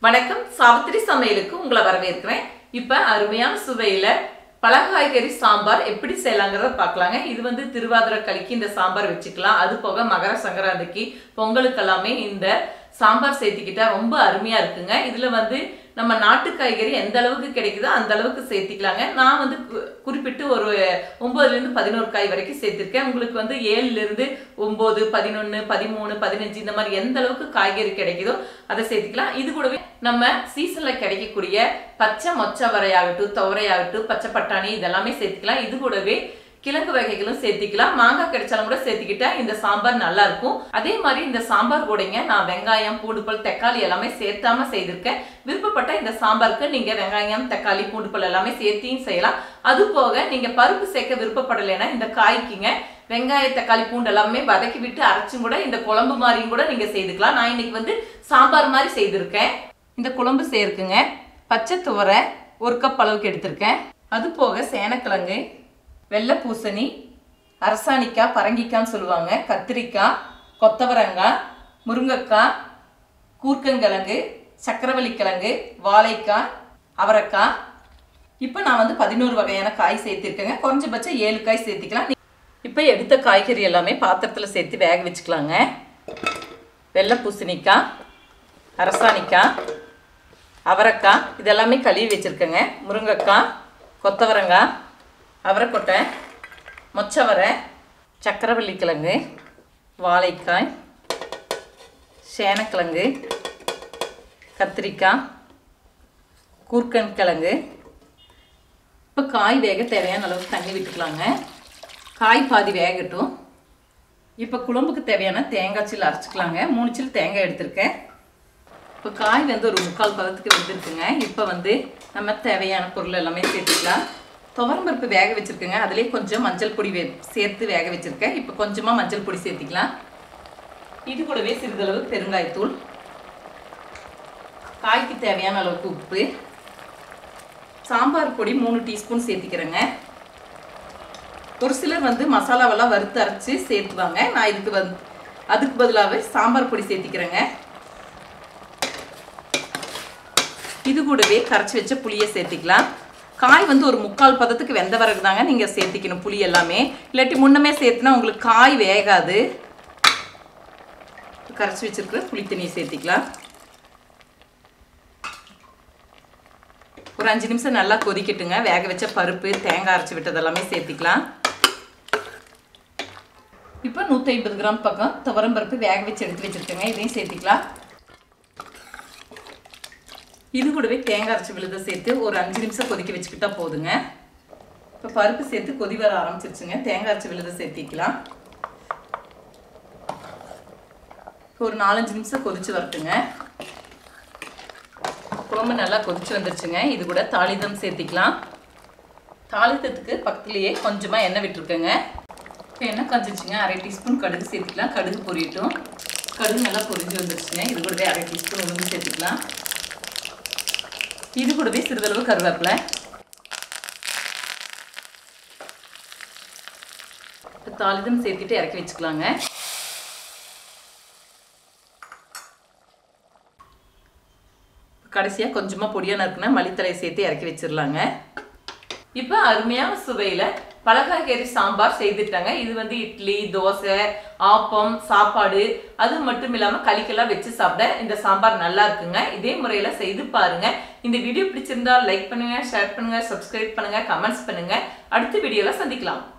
வணக்கம் சாவித்திரி சமையலுக்கு உங்களை வரவேற்கிறேன் இப்ப அருமையான சுவையில பழகாய்கறி சாம்பார் எப்படி செய்யலாங்கிறத பார்க்கலாங்க இது வந்து திருவாதிரை களிக்கு இந்த சாம்பார் வச்சுக்கலாம் அது போக மகர சங்கராந்திக்கு பொங்கலுக்கு எல்லாமே இந்த சாம்பார் சேர்த்திக்கிட்டா ரொம்ப அருமையா இருக்குங்க இதுல வந்து நம்ம நாட்டு காய்கறி எந்த அளவுக்கு கிடைக்குதோ அந்த அளவுக்கு சேர்த்திக்கலாங்க நான் வந்து கு- குறிப்பிட்டு ஒரு ஒன்பதுல இருந்து பதினோரு காய் வரைக்கும் சேர்த்திருக்கேன் உங்களுக்கு வந்து ஏழுல இருந்து ஒன்பது பதினொன்னு பதிமூணு பதினஞ்சு இந்த மாதிரி எந்த அளவுக்கு காய்கறி கிடைக்குதோ அதை சேர்த்துக்கலாம் இது கூடவே நம்ம சீசன்ல கிடைக்கக்கூடிய பச்சை மொச்சை வரையாகட்டும் துவரையாகட்டும் பச்சை பட்டாணி இதெல்லாமே சேர்த்துக்கலாம் இது கூடவே கிழங்கு வகைகளும் சேர்த்திக்கலாம் மாங்காய் கிடைச்சாலும் கூட சேர்த்துக்கிட்டா இந்த சாம்பார் நல்லா இருக்கும் அதே மாதிரி இந்த சாம்பார் கூடங்க நான் வெங்காயம் பூண்டுப்பல் தக்காளி எல்லாமே சேர்த்தாம செய்திருக்கேன் விருப்பப்பட்ட இந்த சாம்பாருக்கு நீங்க வெங்காயம் தக்காளி பூண்டுப்பல் எல்லாமே சேர்த்தியும் செய்யலாம் அது போக நீங்க பருப்பு சேர்க்க விருப்பப்படலைன்னா இந்த காய்க்குங்க வெங்காய தக்காளி பூண்டு எல்லாமே வதக்கி விட்டு அரைச்சும் கூட இந்த குழம்பு மாதிரியும் கூட நீங்க செய்துக்கலாம் நான் இன்னைக்கு வந்து சாம்பார் மாதிரி செய்திருக்கேன் இந்த குழம்பு சேர்க்குங்க பச்சை துவரை ஒரு கப் அளவுக்கு எடுத்திருக்கேன் அது போக சேனக்கிழங்கு வெள்ளை பூசணி அரசாணிக்காய் பரங்கிக்காய்ன்னு சொல்லுவாங்க கத்திரிக்காய் கொத்தவரங்காய் முருங்கைக்காய் கூர்க்கங்கிழங்கு சக்கரவள்ளி கிழங்கு வாழைக்காய் அவரைக்காய் இப்போ நான் வந்து பதினோரு வகையான காய் சேர்த்திருக்கேங்க குறைஞ்சபட்சம் ஏழு காய் சேர்த்திக்கலாம் இப்போ எடுத்த காய்கறி எல்லாமே பாத்திரத்தில் சேர்த்து வேக வச்சுக்கலாங்க வெள்ளை பூசணிக்காய் அரசாணிக்காய் அவரைக்காய் இதெல்லாமே கழுவி வச்சுருக்கேங்க முருங்கைக்காய் கொத்தவரங்காய் அவரைக்கொட்டை மொச்சவரை சக்கரவள்ளி கிழங்கு வாழைக்காய் சேனக்கிழங்கு கத்திரிக்காய் கூர்க்கன் கிழங்கு இப்போ காய் வேக தேவையான அளவுக்கு தண்ணி விட்டுக்கலாங்க காய் பாதி வேகட்டும் இப்போ குழம்புக்கு தேவையான தேங்காய் சில்லு அரைச்சிக்கலாங்க மூணு சில்லு தேங்காய் எடுத்திருக்கேன் இப்போ காய் வந்து ஒரு முக்கால் பதத்துக்கு வெந்திருக்குங்க இப்போ வந்து நம்ம தேவையான பொருள் எல்லாமே சேர்த்துக்கலாம் துவரம்பருப்பு வேக வச்சுருக்கேங்க அதுலேயே கொஞ்சம் மஞ்சள் பொடி வே சேர்த்து வேக வச்சுருக்கேன் இப்போ கொஞ்சமாக மஞ்சள் பொடி சேர்த்திக்கலாம் இது கூடவே சிறிதளவு பெருங்காயத்தூள் காய்க்கு தேவையான அளவுக்கு உப்பு சாம்பார் பொடி மூணு டீஸ்பூன் சேர்த்திக்கிறேங்க ஒரு சிலர் வந்து மசாலாவெல்லாம் வறுத்து அரைச்சி சேர்த்துவாங்க நான் இதுக்கு வந்து அதுக்கு பதிலாகவே சாம்பார் பொடி சேர்த்திக்கிறேங்க இது கூடவே கரைச்சி வச்ச புளியை சேர்த்திக்கலாம் காய் வந்து ஒரு முக்கால் பதத்துக்கு வெந்த வரகு தாங்க நீங்கள் சேர்த்திக்கணும் புளி எல்லாமே இல்லாட்டி முன்னமே சேர்த்துனா உங்களுக்கு காய் வேகாது கரைச்சி வச்சிருக்கிற புளி தண்ணியை சேர்த்திக்கலாம் ஒரு அஞ்சு நிமிஷம் நல்லா கொதிக்கட்டுங்க வேக வச்ச பருப்பு தேங்காய் அரைச்சி விட்டது எல்லாமே சேர்த்திக்கலாம் இப்போ நூற்றி ஐம்பது கிராம் பக்கம் துவரம் பருப்பு வேக வச்சு எடுத்து வச்சுருக்கேங்க இதையும் சேர்த்திக்கலாம் இது கூடவே தேங்காய் அரைச்சி விழுத சேர்த்து ஒரு அஞ்சு நிமிஷம் கொதிக்க வச்சுக்கிட்டா போதுங்க இப்போ பருப்பு சேர்த்து கொதி வர ஆரம்பிச்சிருச்சுங்க தேங்காய் அரைச்சி விழுத சேர்த்திக்கலாம் ஒரு நாலஞ்சு நிமிஷம் கொதிச்சு வரட்டுங்க குழம்பு நல்லா கொதிச்சு வந்துருச்சுங்க இது கூட தாளிதம் சேர்த்திக்கலாம் தாளிதத்துக்கு பக்கத்துலேயே கொஞ்சமாக எண்ணெய் விட்டுருக்கேங்க இப்போ எண்ணெய் காஞ்சிருச்சுங்க அரை டீஸ்பூன் கடுகு சேர்த்துக்கலாம் கடுகு பொரியட்டும் கடுகு நல்லா பொரிஞ்சு வந்துருச்சுங்க இது கூடவே அரை டீஸ்பூன் உளுந்து சேர்த்துக்கலாம் இது கூடவே சிறிதளவு கருவேப்பிலை தாளிதம் சேர்த்துட்டு இறக்கி வச்சுக்கலாங்க கடைசியாக கொஞ்சமாக பொடியாக நறுக்குனா மல்லித்தலையை சேர்த்து இறக்கி வச்சிடலாங்க இப்போ அருமையான சுவையில் பலகாய்கறி சாம்பார் செய்துட்டாங்க இது வந்து இட்லி தோசை ஆப்பம் சாப்பாடு அது மட்டும் இல்லாமல் களிக்கெல்லாம் வச்சு சாப்பிட இந்த சாம்பார் நல்லா இருக்குங்க இதே முறையில் செய்து பாருங்க இந்த வீடியோ பிடிச்சிருந்தா லைக் பண்ணுங்க ஷேர் பண்ணுங்க சப்ஸ்கிரைப் பண்ணுங்க கமெண்ட்ஸ் பண்ணுங்க அடுத்த வீடியோவில் சந்திக்கலாம்